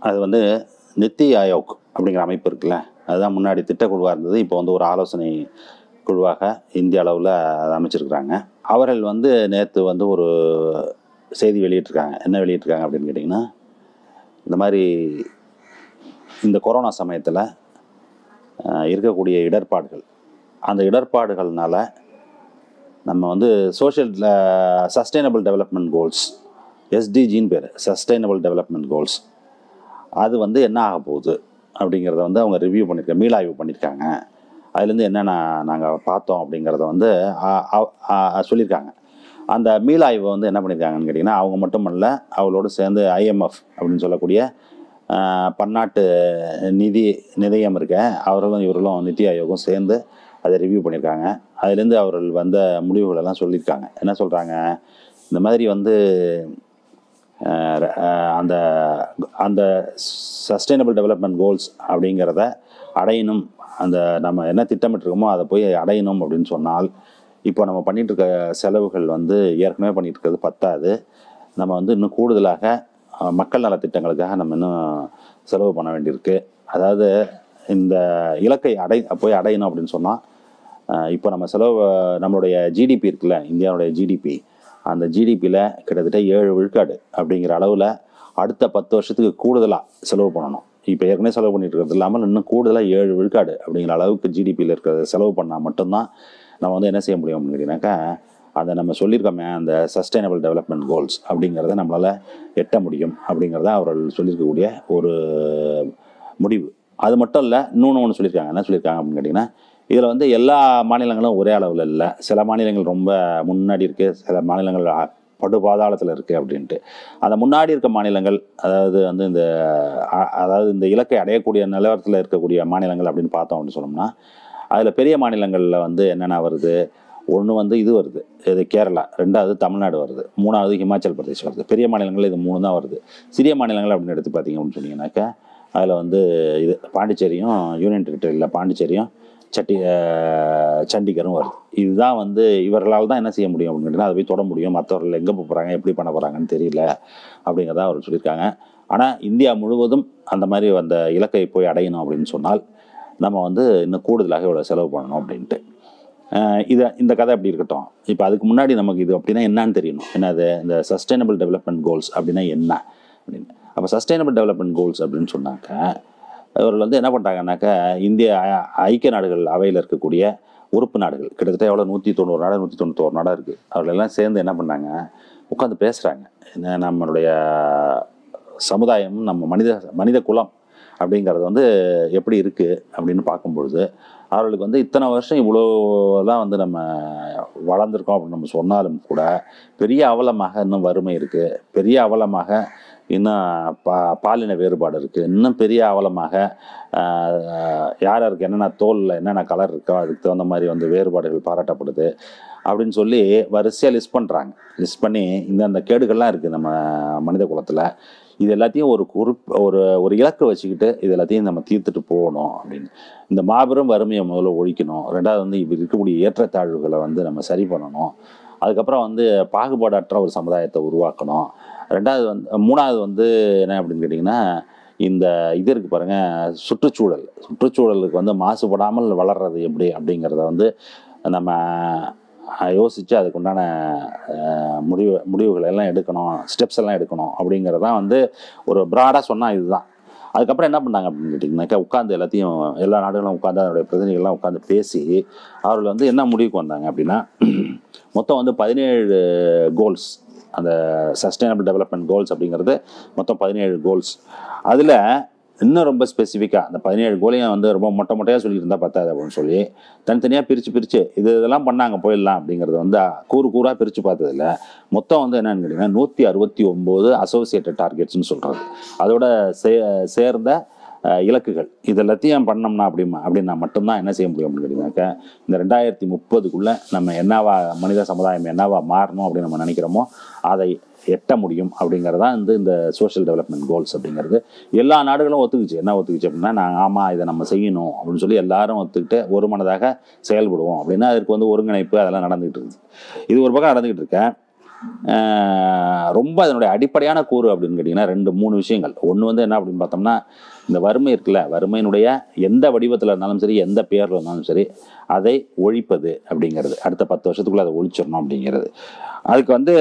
அது வந்து நித்தி ஆயோக் அப்படிங்கிற அமைப்பு இருக்குல்ல அதுதான் முன்னாடி திட்டக்குழுவாக இருந்தது இப்போ வந்து ஒரு ஆலோசனை குழுவாக இந்திய அளவில் அதை அமைச்சிருக்கிறாங்க அவர்கள் வந்து நேற்று வந்து ஒரு செய்தி வெளியிட்டிருக்காங்க என்ன வெளியிட்டிருக்காங்க அப்படின்னு கேட்டிங்கன்னா இந்த மாதிரி இந்த கொரோனா சமயத்தில் இருக்கக்கூடிய இடர்பாடுகள் அந்த இடர்பாடுகள்னால நம்ம வந்து சோஷியல் சஸ்டைனபிள் டெவலப்மெண்ட் கோல்ஸ் எஸ்டிஜின்னு பேர் சஸ்டைனபிள் டெவலப்மெண்ட் கோல்ஸ் அது வந்து என்ன ஆக போகுது அப்படிங்கிறத வந்து அவங்க ரிவ்யூ பண்ணியிருக்காங்க மீளாய்வு பண்ணியிருக்காங்க அதுலேருந்து என்னென்ன நாங்கள் பார்த்தோம் அப்படிங்கிறத வந்து ஆ- ஆ- ஆ- சொல்லியிருக்காங்க அந்த மீளாய்வை வந்து என்ன பண்ணியிருக்காங்கன்னு கேட்டிங்கன்னா அவங்க மட்டும் இல்ல அவளோடு சேர்ந்து ஐஎம்எஃப் அப்படின்னு சொல்லக்கூடிய ஆ, பன்னாட்டு நிதி நிதியம் இருக்க அவர்களும் இவர்களும் நிதி ஆயோகம் சேர்ந்து அதை ரிவ்யூ பண்ணியிருக்காங்க அதுலேருந்து அவர்கள் வந்த முடிவுகளெல்லாம் சொல்லியிருக்காங்க என்ன சொல்கிறாங்க இந்த மாதிரி வந்து அஹ், அஹ், அந்த அந்த சஸ்டைனபிள் டெவலப்மெண்ட் கோல்ஸ் அப்படிங்கிறத அடையணும் அந்த நம்ம என்ன திட்டமிட்டிருக்கோமோ அதை போய் அடையணும் அப்படின்னு சொன்னால் இப்போ நம்ம பண்ணிட்டு இருக்க செலவுகள் வந்து ஏற்கனவே பண்ணிட்டு இருக்கிறது பத்தாது நம்ம வந்து இன்னும் கூடுதலாக அஹ், மக்கள் நலத்திட்டங்களுக்காக நம்ம இன்னும் செலவு பண்ண வேண்டியிருக்கு அதாவது இந்த இலக்கை அடை போய் அடையணும் அப்படின்னு சொன்னால் இப்போ நம்ம செலவு நம்மளுடைய ஜிடிபி இருக்குல்ல இந்தியாவுடைய ஜிடிபி அந்த ஜிடிபியில் கிட்டத்தட்ட ஏழு விழுக்காடு அப்படிங்கிற அளவில் அடுத்த பத்து வருஷத்துக்கு கூடுதலாக செலவு பண்ணணும் இப்போ ஏற்கனவே செலவு பண்ணிட்டு இருக்கிறது இல்லாமல் இன்னும் கூடுதலாக ஏழு விழுக்காடு அப்படிங்கிற அளவுக்கு ஜிடிபியில் இருக்கிற செலவு பண்ணால் மட்டும்தான் நம்ம வந்து என்ன செய்ய முடியும் அப்படின்னு கேட்டிங்கனாக்கா அதை நம்ம சொல்லியிருக்கோமே அந்த சஸ்டைனபிள் டெவலப்மெண்ட் கோல்ஸ் அப்படிங்கிறத நம்மளால் எட்ட முடியும் அப்படிங்கிறத அவர்கள் சொல்லியிருக்கக்கூடிய ஒரு முடிவு அது மட்டும் இல்லை இன்னொன்று ஒன்று சொல்லியிருக்காங்க என்ன சொல்லியிருக்காங்க அப்படின்னு கேட்டிங்கன்னா இதில் வந்து எல்லா மாநிலங்களும் ஒரே அளவில் இல்லை சில மாநிலங்கள் ரொம்ப முன்னாடி இருக்குது சில மாநிலங்கள் அ- படு பாதாளத்தில் இருக்குது அப்படின்ட்டு அந்த முன்னாடி இருக்க மாநிலங்கள் அதாவது வந்து இந்த அ- அதாவது இந்த இலக்கை அடையக்கூடிய நிலவரத்தில் இருக்கக்கூடிய மாநிலங்கள் அப்படின்னு பார்த்தோம் அப்படின்னு சொன்னோம்னா அதில் பெரிய மாநிலங்களில் வந்து என்னென்ன வருது ஒன்று வந்து இது வருது இது கேரளா ரெண்டாவது தமிழ்நாடு வருது மூணாவது ஹிமாச்சல் பிரதேஷ் வருது பெரிய மாநிலங்கள் இது மூணு தான் வருது சிறிய மாநிலங்கள் அப்படின்னு எடுத்து பார்த்தீங்க அப்படின்னு சொன்னீங்கன்னாக்கா அதில் வந்து இது பாண்டிச்சேரியும் யூனியன் டெரிட்டரியில் பாண்டிச்சேரியும் சட்டி அஹ், சண்டிகரும் வருது இதுதான் வந்து இவர்களால் தான் என்ன செய்ய முடியும் அப்படின்னு கேட்டிங்கன்னா அதை போய் தொட முடியும் மற்றவர்கள் எங்கே போகிறாங்க எப்படி பண்ண போகிறாங்கன்னு தெரியல அப்படிங்கிறத அவர் சொல்லியிருக்காங்க ஆனால் இந்தியா முழுவதும் அந்த மாதிரி அந்த இலக்கை போய் அடையணும் அப்படின்னு சொன்னால் நம்ம வந்து இன்னும் கூடுதலாக இவ்வளோ செலவு பண்ணணும் அப்படின்ட்டு அஹ் இதை இந்த கதை அப்படி இருக்கட்டும் இப்போ அதுக்கு முன்னாடி நமக்கு இது அப்படின்னா என்னன்னு தெரியணும் என்னது இந்த சஸ்டைனபிள் டெவலப்மெண்ட் கோல்ஸ் அப்படின்னா என்ன அப்படின்னு அப்போ சஸ்டைனபிள் டெவலப்மெண்ட் கோல்ஸ் அப்படின்னு சொன்னாக்க அவர்கள் வந்து என்ன பண்ணுறாங்கனாக்கா இந்திய ஐ- ஐக்கிய நாடுகள் அவையில் இருக்கக்கூடிய உறுப்பு நாடுகள் கிட்டத்தட்ட எவ்வளோ நூற்றி தொண்ணூறு நாடு நூற்றி தொண்ணூத்தோரு நாடாக இருக்குது அவர்கள் எல்லாம் சேர்ந்து என்ன பண்ணாங்க உட்காந்து பேசுகிறாங்க என்ன நம்மளுடைய சமுதாயம் நம்ம மனித மனித குலம் அப்படிங்கிறது வந்து எப்படி இருக்குது அப்படின்னு பார்க்கும்பொழுது அவர்களுக்கு வந்து இத்தனை வருஷம் இவ்வளோலாம் வந்து நம்ம வளர்ந்துருக்கோம் அப்படின்னு நம்ம சொன்னாலும் கூட பெரிய அவலமாக இன்னும் வறுமை இருக்குது பெரிய அவலமாக இன்னும் பா பாலின வேறுபாடு இருக்குது இன்னும் பெரிய அவலமாக ஆஹ், யார் யாருக்கு என்னென்ன தோலில் என்னென்ன கலர் இருக்கோ அதுக்கு தகுந்த மாதிரி வந்து வேறுபாடுகள் பாராட்டப்படுது அப்படின்னு சொல்லி வரிசையாக லிஸ்ட் பண்ணுறாங்க லிஸ்ட் பண்ணி இந்தந்த கேடுகள்லாம் இருக்குது நம்ம மனித குலத்தில் இது எல்லாத்தையும் ஒரு குறிப் ஒரு ஒரு இலக்கு வச்சுக்கிட்டு இது எல்லாத்தையும் நம்ம தீர்த்துட்டு போகணும் அப்படின்னு இந்த மாபெரும் வறுமையை முதல்ல ஒழிக்கணும் ரெண்டாவது வந்து இப்போ இருக்கக்கூடிய ஏற்றத்தாழ்வுகளை வந்து நம்ம சரி பண்ணணும் அதுக்கப்புறம் வந்து பாகுபாடற்ற ஒரு சமுதாயத்தை உருவாக்கணும் ரெண்டாவது வந்து மூணாவது வந்து என்ன அப்படின்னு கேட்டிங்கன்னா இந்த இது இருக்குது பாருங்கள் சுற்றுச்சூழல் சுற்றுச்சூழலுக்கு வந்து மாசுபடாமல் வளர்றது எப்படி அப்படிங்கிறத வந்து நம்ம யோசித்து அதுக்குண்டான அஹ், முடிவு முடிவுகளை எல்லாம் எடுக்கணும் ஸ்டெப்ஸ் எல்லாம் எடுக்கணும் அப்படிங்கிறதான் வந்து ஒரு ப்ராடாக சொன்னால் இதுதான் அதுக்கப்புறம் என்ன பண்ணாங்க அப்படின்னு கேட்டிங்கனாக்கா உட்காந்து எல்லாத்தையும் எல்லா நாடுகளும் உட்காந்து அதனுடைய பிரதிநிதிகள்லாம் உட்காந்து பேசி அவர்கள் வந்து என்ன முடிவுக்கு வந்தாங்க அப்படின்னா மொத்தம் வந்து பதினேழு கோல்ஸ் அந்த சஸ்டைனபிள் டெவலப்மெண்ட் கோல்ஸ் அப்படிங்கிறது மொத்தம் பதினேழு கோல்ஸ் அதில் இன்னும் ரொம்ப ஸ்பெசிஃபிக்காக அந்த பதினேழு கோலையும் வந்து ரொம்ப மொட்டை மொட்டையாக சொல்லியிருந்தா பத்தாது அப்படின்னு சொல்லி தனித்தனியாக பிரித்து பிரித்து இது இதெல்லாம் பண்ணாங்க போயிடலாம் அப்படிங்கிறது வந்து கூறு கூறாக பிரித்து பார்த்ததில்ல மொத்தம் வந்து என்னன்னு கேட்டிங்கன்னா நூற்றி அறுபத்தி ஒம்பது அசோசியேட்டட் டார்கெட்ஸ்னு சொல்கிறது அதோட சே சேர்ந்த அஹ், இலக்குகள் இது எல்லாத்தையும் பண்ணோம்னா அப்படிமா அப்படின்னா மட்டும்தான் என்ன செய்ய முடியும் அப்படின்னு கேட்டிங்கனாக்கா இந்த ரெண்டாயிரத்தி முப்பதுக்குள்ளே நம்ம என்னவா மனித சமுதாயம் என்னவா மாறணும் அப்படின்னு நம்ம நினைக்கிறோமோ அதை எட்ட முடியும் அப்படிங்கிறதா வந்து இந்த சோஷியல் டெவலப்மெண்ட் கோல்ஸ் அப்படிங்கிறது எல்லா நாடுகளும் ஒத்துக்குச்சு என்ன ஒத்துக்குச்சு அப்படின்னா நான் ஆமாம் இதை நம்ம செய்யணும் அப்படின்னு சொல்லி எல்லாரும் ஒத்துக்கிட்டு ஒரு மனதாக செயல்படுவோம் அப்படின்னா அதற்கு வந்து ஒருங்கிணைப்பு அதெல்லாம் நடந்துகிட்டு இருக்குது இது ஒரு பக்கம் நடந்துகிட்டு இருக்க ஆஹ் ரொம்ப அதனுடைய அடிப்படையான கூறு அப்படின்னு கேட்டிங்கன்னா ரெண்டு மூணு விஷயங்கள் ஒன்று வந்து என்ன அப்படின்னு பார்த்தோம்னா இந்த வறுமை இருக்குல்ல வறுமையினுடைய எந்த வடிவத்தில் இருந்தாலும் சரி எந்த பேரில் இருந்தாலும் சரி அதை ஒழிப்பது அப்படிங்கிறது அடுத்த பத்து வருஷத்துக்குள்ள அதை ஒழிச்சிடணும் அப்படிங்கிறது அதுக்கு வந்து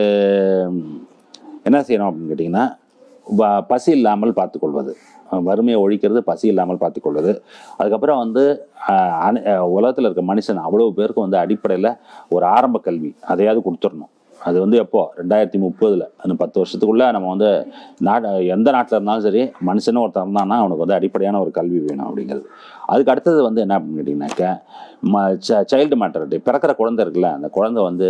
என்ன செய்யணும் அப்படின்னு கேட்டிங்கன்னா வ- பசி இல்லாமல் பார்த்துக்கொள்வது வறுமையை ஒழிக்கிறது பசி இல்லாமல் பார்த்துக்கொள்வது அதுக்கப்புறம் வந்து ஆஹ், அனு- ஆஹ், உலகத்தில் இருக்க மனுஷன் அவ்வளோ பேருக்கு வந்து அடிப்படையில் ஒரு ஆரம்ப கல்வி அதையாவது கொடுத்துடணும் அது வந்து எப்போ ரெண்டாயிரத்தி முப்பதில் அந்த பத்து வருஷத்துக்குள்ளே நம்ம வந்து நாடு எந்த நாட்டில் இருந்தாலும் சரி மனுஷனும் ஒருத்தன் இருந்தான்னா அவனுக்கு வந்து அடிப்படையான ஒரு கல்வி வேணும் அப்படிங்கிறது அதுக்கு அடுத்தது வந்து என்ன அப்படின்னு கேட்டிங்கனாக்கா ம சைல்டு மேட்டரிட்டி பிறக்கிற குழந்தை இருக்குல்ல அந்த குழந்தை வந்து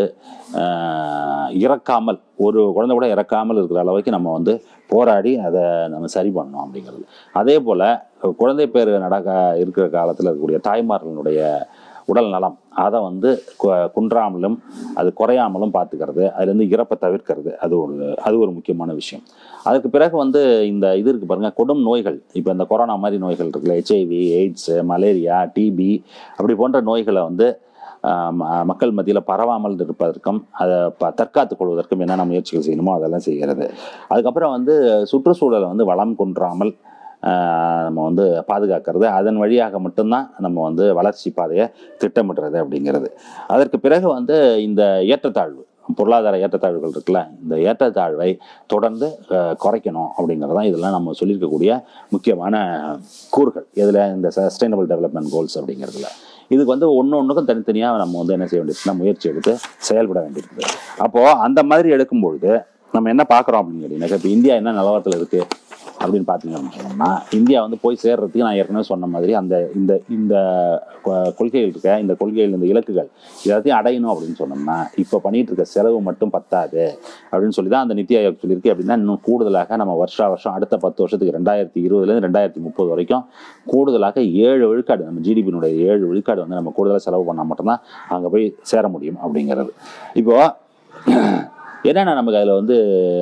ஆஹ், இறக்காமல் ஒரு குழந்தை கூட இறக்காமல் இருக்கிற அளவுக்கு நம்ம வந்து போராடி அதை நம்ம சரி பண்ணணும் அப்படிங்கிறது அதே போல் குழந்தை பேர் நடக்க இருக்கிற காலத்தில் இருக்கக்கூடிய தாய்மார்களுடைய உடல் நலம் அதை வந்து கு- குன்றாமலும் அது குறையாமலும் பார்த்துக்கிறது அதுலேருந்து இறப்பை தவிர்க்கிறது அது ஒரு அது ஒரு முக்கியமான விஷயம் அதுக்கு பிறகு வந்து இந்த இது இருக்குது பாருங்கள் கொடும் நோய்கள் இப்போ இந்த கொரோனா மாதிரி நோய்கள் இருக்குல்ல ஹெச்ஐவி எய்ட்ஸு மலேரியா டிபி அப்படி போன்ற நோய்களை வந்து ஆஹ், ம- மக்கள் மத்தியில் பரவாமல் இருப்பதற்கும் அதை ப தற்காத்துக் கொள்வதற்கும் என்னென்ன முயற்சிகள் செய்யணுமோ அதெல்லாம் செய்கிறது அதுக்கப்புறம் வந்து சுற்றுச்சூழலை வந்து வளம் குன்றாமல் ஆஹ், நம்ம வந்து பாதுகாக்கிறது அதன் வழியாக மட்டும்தான் நம்ம வந்து வளர்ச்சி பாதையை திட்டமிடுறது அப்படிங்கிறது அதற்கு பிறகு வந்து இந்த ஏற்றத்தாழ்வு பொருளாதார ஏற்றத்தாழ்வுகள் இருக்குல்ல இந்த ஏற்றத்தாழ்வை தொடர்ந்து அஹ், குறைக்கணும் அப்படிங்கிறது தான் இதெல்லாம் நம்ம சொல்லியிருக்கக்கூடிய முக்கியமான கூறுகள் இதில் இந்த சஸ்டைனபிள் டெவலப்மெண்ட் கோல்ஸ் அப்படிங்கிறதுல இதுக்கு வந்து ஒன்று ஒன்றுக்கும் தனித்தனியாக நம்ம வந்து என்ன செய்ய வேண்டியிருக்குன்னா முயற்சி எடுத்து செயல்பட வேண்டியிருக்குது அப்போது அந்த மாதிரி எடுக்கும்பொழுது நம்ம என்ன பார்க்குறோம் அப்படின்னு கேட்டிங்கன்னா இப்போ இந்தியா என்ன நிலவரத்தில் இருக்குது அப்படின்னு பார்த்தீங்க அப்படின்னு சொன்னோம்னா இந்தியா வந்து போய் சேர்றதுக்கு நான் ஏற்கனவே சொன்ன மாதிரி அந்த இந்த இந்த கொ- கொள்கைகள் இருக்க இந்த கொள்கைகள் இந்த இலக்குகள் எல்லாத்தையும் அடையணும் அப்படின்னு சொன்னோம்னா இப்போ பண்ணிட்டு இருக்க செலவு மட்டும் பத்தாது அப்படின்னு சொல்லி தான் அந்த நித்தி ஆயோக் சொல்லியிருக்கு அப்படின்னா இன்னும் கூடுதலாக நம்ம வருஷா வருஷம் அடுத்த பத்து வருஷத்துக்கு ரெண்டாயிரத்தி இருபதுலேருந்து ரெண்டாயிரத்தி முப்பது வரைக்கும் கூடுதலாக ஏழு விழுக்காடு நம்ம ஜிடிபியினுடைய ஏழு விழுக்காடு வந்து நம்ம கூடுதலாக செலவு பண்ணால் மட்டும்தான் அங்கே போய் சேர முடியும் அப்படிங்கிறது இப்போ என்னென்ன நமக்கு அதில் வந்து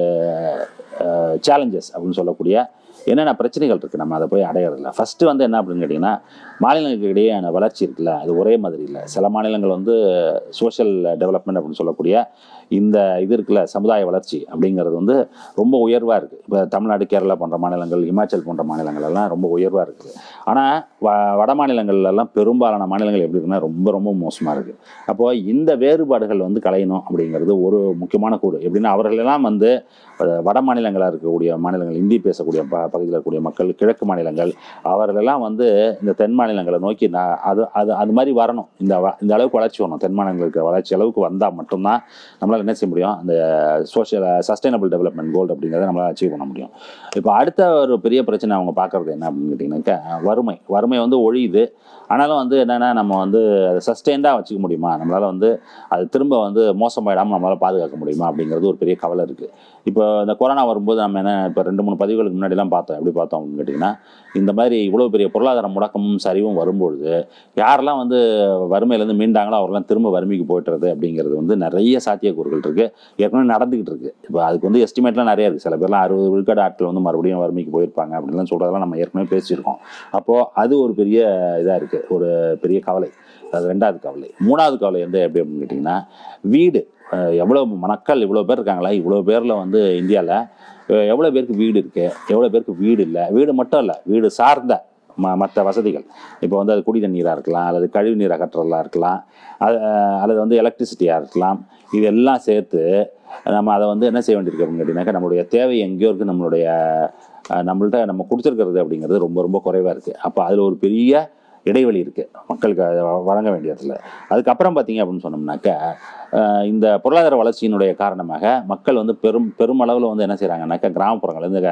சேலஞ்சஸ் அப்படின்னு சொல்லக்கூடிய என்னென்ன பிரச்சனைகள் இருக்குது நம்ம அதை போய் அடையிறதில்ல ஃபஸ்ட்டு வந்து என்ன அப்படின்னு கேட்டிங்கன்னா மாநிலங்களுக்கு இடையேயான வளர்ச்சி இருக்குல்ல அது ஒரே மாதிரி இல்லை சில மாநிலங்கள் வந்து சோஷியல் டெவலப்மெண்ட் அப்படின்னு சொல்லக்கூடிய இந்த இது இருக்குல்ல சமுதாய வளர்ச்சி அப்படிங்கிறது வந்து ரொம்ப உயர்வாக இருக்குது இப்போ தமிழ்நாடு கேரளா போன்ற மாநிலங்கள் இமாச்சல் போன்ற மாநிலங்கள் எல்லாம் ரொம்ப உயர்வாக இருக்குது ஆனால் வ வட மாநிலங்கள்ல எல்லாம் பெரும்பாலான மாநிலங்கள் எப்படி இருக்குன்னா ரொம்ப ரொம்ப மோசமாக இருக்குது அப்போது இந்த வேறுபாடுகள் வந்து களையணும் அப்படிங்கிறது ஒரு முக்கியமான கூறு எப்படின்னா அவர்களெல்லாம் வந்து அஹ், வட மாநிலங்களாக இருக்கக்கூடிய மாநிலங்கள் இந்தி பேசக்கூடிய ப பகுதியில் இருக்கக்கூடிய மக்கள் கிழக்கு மாநிலங்கள் அவர்களெல்லாம் வந்து இந்த தென் மாநிலங்களை நோக்கி நான் அது அது அது மாதிரி வரணும் இந்த வ- இந்த அளவுக்கு வளர்ச்சி வரணும் தென் மாநிலங்களுக்கு வளர்ச்சி அளவுக்கு வந்தால் மட்டும்தான் நம்மளால் என்ன செய்ய முடியும் அந்த சோஷியல் சஸ்டைனபிள் டெவலப்மெண்ட் கோல் அப்படிங்கிறத நம்மளால் அச்சீவ் பண்ண முடியும் இப்போ அடுத்த ஒரு பெரிய பிரச்சனை அவங்க பார்க்குறது என்ன அப்படின்னு கேட்டிங்கனாக்கா வறுமை வறுமை வந்து ஒழியுது ஆனாலும் வந்து என்னென்னா நம்ம வந்து அதை சஸ்டெயின்டாக வச்சுக்க முடியுமா நம்மளால் வந்து அது திரும்ப வந்து மோசமாயிடாமல் நம்மளால் பாதுகாக்க முடியுமா அப்படிங்கிறது ஒரு பெரிய கவலை இருக்குது இப்போ இந்த கொரோனா வரும்போது நம்ம என்ன இப்போ ரெண்டு மூணு பதிவுகளுக்கு முன்னாடிலாம் பார்த்தோம் எப்படி பார்த்தோம் அப்படின்னு கேட்டிங்கன்னா இந்த மாதிரி இவ்வளோ பெரிய பொருளாதார முடக்கமும் சரிவும் வரும்பொழுது யாரெல்லாம் வந்து வறுமையிலேருந்து மீண்டாங்களோ அவரெல்லாம் திரும்ப வறுமைக்கு போய்ட்டுறது அப்படிங்கிறது வந்து நிறைய சாத்தியக்கூறுகள் இருக்குது ஏற்கனவே நடந்துக்கிட்டு இருக்குது இப்போ அதுக்கு வந்து எஸ்டிமேட்லாம் நிறைய இருக்குது சில பேர்லாம் அறுபது விழுக்காடு ஆட்கள் வந்து மறுபடியும் வறுமைக்கு போயிருப்பாங்க அப்படின்லாம் சொல்கிறதெல்லாம் நம்ம ஏற்கனவே பேசியிருக்கோம் அப்போது அது ஒரு பெரிய இதாக இருக்குது ஒரு பெரிய கவலை அது ரெண்டாவது கவலை மூணாவது கவலை வந்து எப்படி அப்படின்னு கேட்டிங்கன்னா வீடு அஹ் எவ்வளோ மக்கள் இவ்வளோ பேர் இருக்காங்களா இவ்வளோ பேரில் வந்து இந்தியாவில் எவ்வளோ பேருக்கு வீடு இருக்குது எவ்வளோ பேருக்கு வீடு இல்லை வீடு மட்டும் இல்லை வீடு சார்ந்த ம மற்ற வசதிகள் இப்போ வந்து அது குடி தண்ணீராக இருக்கலாம் அல்லது கழிவு நீர் அகற்றலாக இருக்கலாம் அது அஹ் அல்லது வந்து எலக்ட்ரிசிட்டியாக இருக்கலாம் இது எல்லாம் சேர்த்து நம்ம அதை வந்து என்ன செய்ய வேண்டியிருக்கு அப்படின்னு கேட்டிங்கனாக்கா நம்மளுடைய தேவை எங்கேயோ இருக்குது நம்மளுடைய அஹ், நம்மள்ட்ட நம்ம கொடுத்துருக்கிறது அப்படிங்கிறது ரொம்ப ரொம்ப குறைவாக இருக்குது அப்போ அதில் ஒரு பெரிய இடைவெளி இருக்குது மக்களுக்கு அதை வ- வழங்க வேண்டியதில்லை அதுக்கப்புறம் பார்த்தீங்க அப்படின்னு சொன்னோம்னாக்கா அஹ், இந்த பொருளாதார வளர்ச்சியினுடைய காரணமாக மக்கள் வந்து பெரும் பெருமளவில் வந்து என்ன செய்கிறாங்கனாக்கா கிராமப்புறங்கள்லேருந்து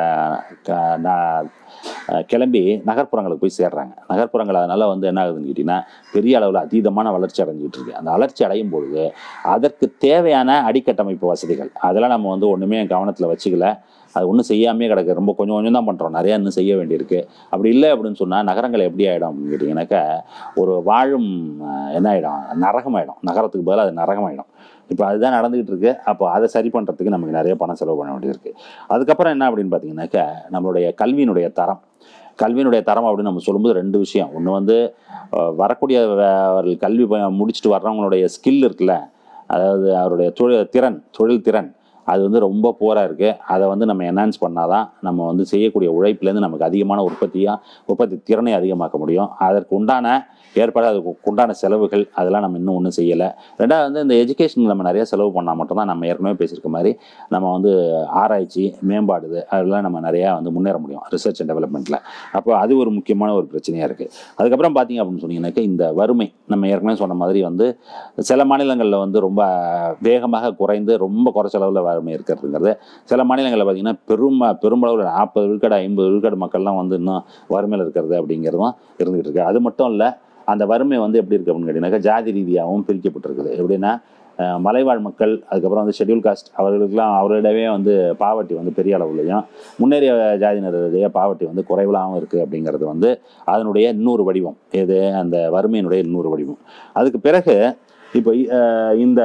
கிளம்பி நகர்ப்புறங்களுக்கு போய் சேர்றாங்க நகர்ப்புறங்கள் அதனால் வந்து என்ன ஆகுதுன்னு கேட்டிங்கன்னா பெரிய அளவில் அதீதமான வளர்ச்சி அடைஞ்சிட்டு இருக்கு அந்த வளர்ச்சி அடையும் பொழுது அதற்கு தேவையான அடிக்கட்டமைப்பு வசதிகள் அதெல்லாம் நம்ம வந்து ஒன்றுமே கவனத்தில் வச்சுக்கல அது ஒன்றும் செய்யாமே கிடக்கு ரொம்ப கொஞ்சம் கொஞ்சம் தான் பண்ணுறோம் நிறையா இன்னும் செய்ய வேண்டியிருக்கு அப்படி இல்லை அப்படின்னு சொன்னால் நகரங்கள் எப்படி ஆகிடும் அப்படின்னு கேட்டிங்கனாக்கா ஒரு வாழும் அஹ், என்ன ஆகிடும் நரகமாயிடும் நகரத்துக்கு பதிலாக அது நரகமாயிடும் இப்போ அதுதான் நடந்துகிட்டு இருக்கு அப்போ அதை சரி பண்ணுறதுக்கு நமக்கு நிறைய பணம் செலவு பண்ண வேண்டியிருக்கு அதுக்கப்புறம் என்ன அப்படின்னு பார்த்தீங்கன்னாக்கா நம்மளுடைய கல்வியினுடைய தரம் கல்வியினுடைய தரம் அப்படின்னு நம்ம சொல்லும்போது ரெண்டு விஷயம் ஒன்று வந்து அஹ், வரக்கூடிய வ- அவர்கள் கல்வி ப- முடிச்சுட்டு வர்றவங்களுடைய ஸ்கில் இருக்குல்ல அதாவது அவருடைய தொழில் திறன் தொழில் திறன் அது வந்து ரொம்ப போராக இருக்குது அதை வந்து நம்ம என்ஹான்ஸ் பண்ணாதான் நம்ம வந்து செய்யக்கூடிய உழைப்புலேருந்து நமக்கு அதிகமான உற்பத்தியாக உற்பத்தி திறனை அதிகமாக்க முடியும் அதற்கு உண்டான ஏற்பாடு அதுக்கு உண்டான செலவுகள் அதெல்லாம் நம்ம இன்னும் ஒன்றும் செய்யலை ரெண்டாவது வந்து இந்த எஜுகேஷனுக்கு நம்ம நிறைய செலவு பண்ணால் மட்டும்தான் நம்ம ஏற்கனவே பேசியிருக்க மாதிரி நம்ம வந்து ஆராய்ச்சி மேம்பாடு அதெல்லாம் நம்ம நிறையா வந்து முன்னேற முடியும் ரிசர்ச் அண்ட் டெவலப்மெண்ட்டில் அப்போ அது ஒரு முக்கியமான ஒரு பிரச்சனையாக இருக்குது அதுக்கப்புறம் பார்த்தீங்க அப்படின்னு சொன்னீங்கன்னாக்கா இந்த வறுமை நம்ம ஏற்கனவே சொன்ன மாதிரி வந்து சில மாநிலங்களில் வந்து ரொம்ப வேகமாக குறைந்து ரொம்ப குறைச்ச அளவில் வறுமை இருக்கிறதுங்கிறது சில மாநிலங்களில் பார்த்தீங்கன்னா பெரும் பெரும்பளவில் நாற்பது விழுக்காடு ஐம்பது விழுக்காடு மக்கள்லாம் வந்து இன்னும் வறுமையில் இருக்கிறது அப்படிங்கிறதும் இருந்துகிட்டு இருக்கு அது மட்டும் இல்லை அந்த வறுமை வந்து எப்படி இருக்கு அப்படின்னு கேட்டிங்கனாக்கா ஜாதி ரீதியாகவும் பிரிக்கப்பட்டிருக்குது எப்படின்னா அஹ், மலைவாழ் மக்கள் அதுக்கப்புறம் வந்து ஷெட்யூல் காஸ்ட் அவர்களுக்கெல்லாம் அவர்களிடவே வந்து பாவர்ட்டி வந்து பெரிய அளவுலையும் முன்னேறிய ஜாதியினருடைய பாவர்ட்டி வந்து குறைவலாகவும் இருக்குது அப்படிங்கிறது வந்து அதனுடைய இன்னொரு வடிவம் எது அந்த வறுமையினுடைய இன்னொரு வடிவம் அதுக்கு பிறகு இப்போ அஹ், இந்த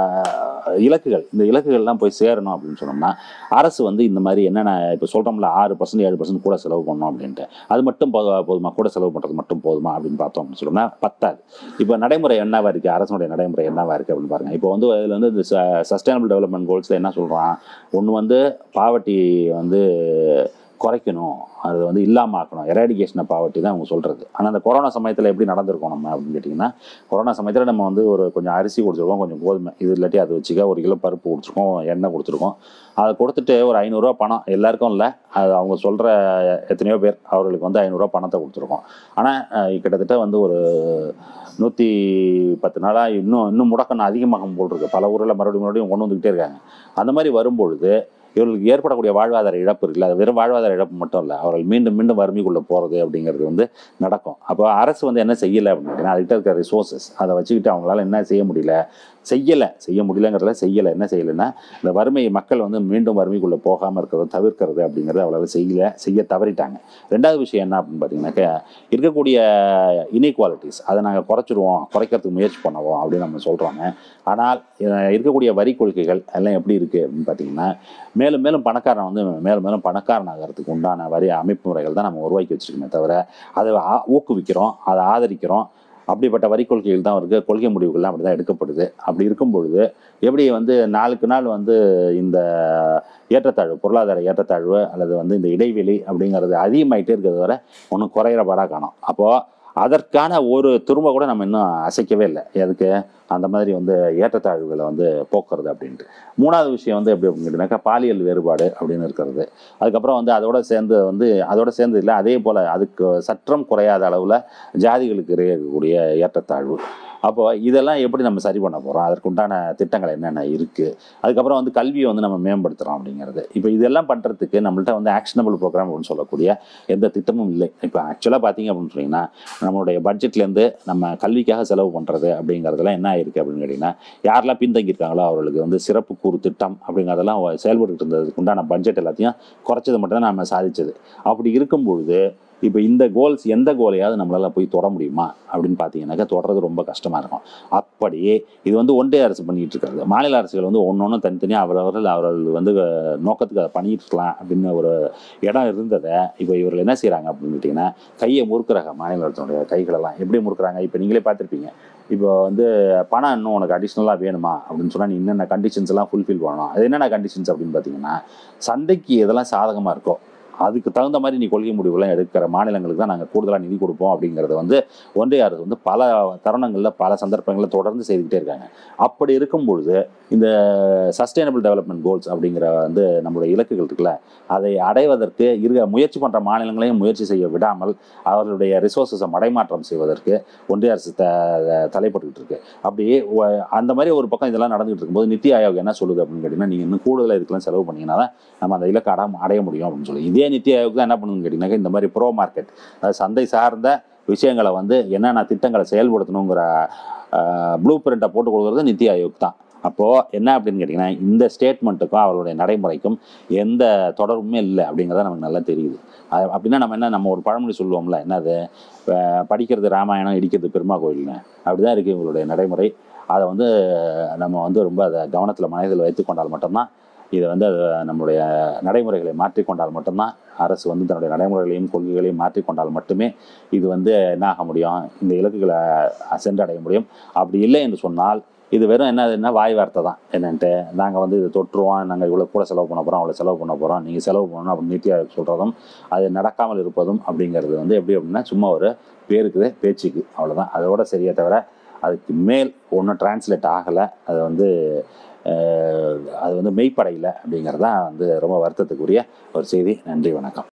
இலக்குகள் இந்த இலக்குகள்லாம் போய் சேரணும் அப்படின்னு சொன்னோம்னா அரசு வந்து இந்த மாதிரி என்னென்ன இப்போ சொல்கிறோம்ல ஆறு பர்சன்ட் ஏழு பர்சன்ட் கூட செலவு பண்ணணும் அப்படின்ட்டு அது மட்டும் போதுமா போதுமா கூட செலவு பண்ணுறது மட்டும் போதுமா அப்படின்னு பார்த்தோம் அப்படின்னு சொன்னோம்னா பத்தாது இப்போ நடைமுறை என்னவா இருக்குது அரசனுடைய நடைமுறை என்னவா இருக்குது அப்படின்னு பாருங்க இப்போ வந்து இதில் வந்து இந்த சஸ்டைனபிள் டெவலப்மெண்ட் கோல்ஸில் என்ன சொல்கிறான் ஒன்று வந்து பாவர்ட்டி வந்து குறைக்கணும் அது வந்து இல்லாமல் ஆக்கணும் எராடிகேஷனை பாவர்ட்டி தான் அவங்க சொல்கிறது ஆனால் அந்த கொரோனா சமயத்தில் எப்படி நடந்திருக்கோம் நம்ம அப்படின்னு கேட்டிங்கன்னா கொரோனா சமயத்தில் நம்ம வந்து ஒரு கொஞ்சம் அரிசி கொடுத்துருக்கோம் கொஞ்சம் கோதுமை இது இல்லாட்டி அது வச்சுக்க ஒரு கிலோ பருப்பு கொடுத்துருக்கோம் எண்ணெய் கொடுத்துருக்கோம் அதை கொடுத்துட்டு ஒரு ஐநூறுரூவா பணம் எல்லாருக்கும் இல்லை அது அவங்க சொல்கிற எத்தனையோ பேர் அவர்களுக்கு வந்து ஐநூறுரூவா பணத்தை கொடுத்துருக்கோம் ஆனால் கிட்டத்தட்ட வந்து ஒரு நூற்றி பத்து நாளாக இன்னும் இன்னும் முடக்கம் அதிகமாகும் போல் இருக்கு பல ஊரில் மறுபடியும் மறுபடியும் கொண்டு வந்துக்கிட்டே இருக்காங்க அந்த மாதிரி வரும்பொழுது இவர்களுக்கு ஏற்படக்கூடிய வாழ்வாதார இழப்பு இருக்குல்ல அது வெறும் வாழ்வாதார இழப்பு மட்டும் இல்லை அவர்கள் மீண்டும் மீண்டும் வறுமைக்குள்ளே போகிறது அப்படிங்கிறது வந்து நடக்கும் அப்போ அரசு வந்து என்ன செய்யலை அப்படின்னா அதுக்கிட்ட இருக்கிற ரிசோர்ஸஸ் அதை வச்சுக்கிட்டு அவங்களால என்ன செய்ய முடியல செய்யலை செய்ய முடியலங்கிறதுல செய்யலை என்ன செய்யலைன்னா இந்த வறுமை மக்கள் வந்து மீண்டும் வறுமைக்குள்ளே போகாமல் இருக்கிறத தவிர்க்கிறது அப்படிங்கிறது அவ்வளவு செய்யல செய்ய தவறிட்டாங்க ரெண்டாவது விஷயம் என்ன அப்படின்னு பார்த்தீங்கன்னாக்கா இருக்கக்கூடிய இன்இக்வாலிட்டிஸ் அதை நாங்கள் குறைச்சிருவோம் குறைக்கிறதுக்கு முயற்சி பண்ணுவோம் அப்படின்னு நம்ம சொல்கிறோங்க ஆனால் அஹ், இருக்கக்கூடிய வரி கொள்கைகள் எல்லாம் எப்படி இருக்குது அப்படின்னு பார்த்தீங்கன்னா மேலும் மேலும் பணக்காரன் வந்து மேலும் மேலும் பணக்காரன் ஆகிறதுக்கு உண்டான வரி அமைப்பு முறைகள் தான் நம்ம உருவாக்கி வச்சிருக்கோமே தவிர அதை ஆ- ஊக்குவிக்கிறோம் அதை ஆதரிக்கிறோம் அப்படிப்பட்ட வரி கொள்கைகள் தான் இருக்குது கொள்கை முடிவுகள்லாம் அப்படி தான் எடுக்கப்படுது அப்படி இருக்கும் பொழுது எப்படி வந்து நாளுக்கு நாள் வந்து இந்த ஏற்றத்தாழ்வு பொருளாதார ஏற்றத்தாழ்வு அல்லது வந்து இந்த இடைவெளி அப்படிங்கிறது அதிகமாயிட்டே இருக்கிறது வரை ஒன்றும் குறையிற பாடாக காணும் அப்போது அதற்கான ஒரு துரும்ப கூட நம்ம இன்னும் அசைக்கவே இல்லை எதுக்கு அந்த மாதிரி வந்து ஏற்றத்தாழ்வுகளை வந்து போக்குறது அப்படின்ட்டு மூணாவது விஷயம் வந்து எப்படி அப்படின்னு கேட்டிங்கனாக்கா பாலியல் வேறுபாடு அப்படின்னு இருக்கிறது அதுக்கப்புறம் வந்து அதோட சேர்ந்து வந்து அதோட சேர்ந்து இல்லை அதே போல் அதுக்கு சற்றம் குறையாத அளவில் ஜாதிகளுக்கு இடையே இருக்கக்கூடிய ஏற்றத்தாழ்வு அப்போ இதெல்லாம் எப்படி நம்ம சரி பண்ண போகிறோம் அதற்கு உண்டான திட்டங்கள் என்னென்ன இருக்குது அதுக்கப்புறம் வந்து கல்வியை வந்து நம்ம மேம்படுத்துகிறோம் அப்படிங்கிறது இப்போ இதெல்லாம் பண்ணுறதுக்கு நம்மள்ட்ட வந்து ஆக்ஷனபிள் ப்ரோக்ராம் அப்படின்னு சொல்லக்கூடிய எந்த திட்டமும் இல்லை இப்போ ஆக்சுவலாக பார்த்தீங்க அப்படின்னு சொன்னீங்கன்னா நம்மளுடைய பட்ஜெட்லேருந்து நம்ம கல்விக்காக செலவு பண்ணுறது அப்படிங்கிறதெல்லாம் என்ன ஆயிருக்கு அப்படின்னு கேட்டிங்கன்னா யாரெல்லாம் பின்தங்கியிருக்காங்களோ அவர்களுக்கு வந்து சிறப்பு கூறு திட்டம் அப்படிங்கிறதெல்லாம் செயல்பட்டு இருந்ததுக்கு உண்டான பட்ஜெட் எல்லாத்தையும் குறைச்சது மட்டும் தான் நம்ம சாதிச்சது அப்படி இருக்கும் பொழுது இப்போ இந்த கோல்ஸ் எந்த கோலையாவது நம்மளால போய் தொட முடியுமா அப்படின்னு பார்த்தீங்கன்னாக்கா தொடர்றது ரொம்ப கஷ்டமாக இருக்கும் அப்படி இது வந்து ஒன்றிய அரசு பண்ணிட்டு இருக்கிறது மாநில அரசுகள் வந்து ஒன்று ஒன்று தனித்தனியாக அவரவர்கள் அவர்கள் வந்து அஹ், நோக்கத்துக்கு அதை பண்ணிட்டு இருக்கலாம் அப்படின்னு ஒரு இடம் இருந்ததை இப்போ இவர்கள் என்ன செய்கிறாங்க அப்படின்னு கேட்டிங்கன்னா கையை முறுக்குறாங்க மாநில அரசினுடைய கைகளெல்லாம் எப்படி முறுக்குறாங்க இப்போ நீங்களே பார்த்துருப்பீங்க இப்போ வந்து பணம் இன்னும் உனக்கு அடிஷ்னலாக வேணுமா அப்படின்னு சொன்னால் நீ என்னென்ன கண்டிஷன்ஸ் எல்லாம் ஃபுல்ஃபில் பண்ணணும் அது என்னென்ன கண்டிஷன்ஸ் அப்படின்னு பார்த்தீங்கன்னா சந்தைக்கு எதெல்லாம் சாதகமாக இருக்கோ அதுக்கு தகுந்த மாதிரி நீ கொள்கை முடிவுலாம் எடுக்கிற மாநிலங்களுக்கு தான் நாங்கள் கூடுதலாக நிதி கொடுப்போம் அப்படிங்கிறத வந்து ஒன்றிய அரசு வந்து பல தருணங்களில் பல சந்தர்ப்பங்களில் தொடர்ந்து செய்துக்கிட்டே இருக்காங்க அப்படி இருக்கும் பொழுது இந்த சஸ்டைனபிள் டெவலப்மெண்ட் கோல்ஸ் அப்படிங்கிற வந்து நம்மளுடைய இலக்குகள் இருக்குல்ல அதை அடைவதற்கு இருக்க முயற்சி பண்ணுற மாநிலங்களையும் முயற்சி செய்ய விடாமல் அவர்களுடைய ரிசோர்ஸஸை மடைமாற்றம் செய்வதற்கு ஒன்றிய அரசு த தலைப்பட்டுக்கிட்டு இருக்கு அப்படியே ஒ- அந்த மாதிரி ஒரு பக்கம் இதெல்லாம் நடந்துகிட்டு இருக்கும்போது நித்தி ஆயோக் என்ன சொல்லுது அப்படின்னு கேட்டிங்கன்னா நீங்கள் இன்னும் கூடுதலாக இதுக்கெல்லாம் செலவு பண்ணீங்கன்னா தான் நம்ம அந்த இலக்கை அட அடைய முடியும் அப்படின்னு சொல்லி இதே நித்தி ஆயோக் தான் என்ன பண்ணுதுன்னு கேட்டிங்கன்னாக்கா இந்த மாதிரி ப்ரோ மார்க்கெட் அதாவது சந்தை சார்ந்த விஷயங்களை வந்து என்னென்ன திட்டங்களை செயல்படுத்தணுங்கிற ப்ளூ பிரிண்ட்டை போட்டு கொடுக்குறது நித்தி ஆயோக் தான் அப்போது என்ன அப்படின்னு கேட்டிங்கன்னா இந்த ஸ்டேட்மெண்ட்டுக்கும் அவருடைய நடைமுறைக்கும் எந்த தொடர்புமே இல்லை அப்படிங்கிறத நமக்கு நல்லா தெரியுது அது அப்படின்னா நம்ம என்ன நம்ம ஒரு பழமொழி சொல்லுவோம்ல என்னது அஹ் படிக்கிறது ராமாயணம் இடிக்கிறது பெருமா கோயிலுங்க அப்படி தான் இருக்குது இவங்களுடைய நடைமுறை அதை வந்து நம்ம வந்து ரொம்ப அதை கவனத்தில் மனதில் வைத்துக்கொண்டால் மட்டும்தான் இதை வந்து அது நம்மளுடைய நடைமுறைகளை மாற்றிக்கொண்டால் மட்டும்தான் அரசு வந்து தன்னுடைய நடைமுறைகளையும் கொள்கைகளையும் மாற்றிக்கொண்டால் மட்டுமே இது வந்து என்ன ஆக முடியும் இந்த இலக்குகளை சென்றடைய முடியும் அப்படி இல்லை என்று சொன்னால் இது வெறும் என்னதுன்னா வாய் வார்த்தை தான் என்னன்ட்டு நாங்கள் வந்து இது தொற்றுவோம் நாங்கள் இவ்வளோ கூட செலவு பண்ண போகிறோம் அவ்வளோ செலவு பண்ண போகிறோம் நீங்கள் செலவு பண்ணணும் அப்படின்னு நீத்தி ஆயோக் சொல்கிறதும் அது நடக்காமல் இருப்பதும் அப்படிங்கிறது வந்து எப்படி அப்படின்னா சும்மா ஒரு பேருக்கு பேச்சுக்கு அவ்வளோதான் அதோட சரியே தவிர அதுக்கு மேல் ஒன்றும் டிரான்ஸ்லேட் ஆகலை அது வந்து அஹ், அது வந்து மெய்ப்படையில் அப்படிங்கிறது தான் வந்து ரொம்ப வருத்தத்துக்குரிய ஒரு செய்தி நன்றி வணக்கம்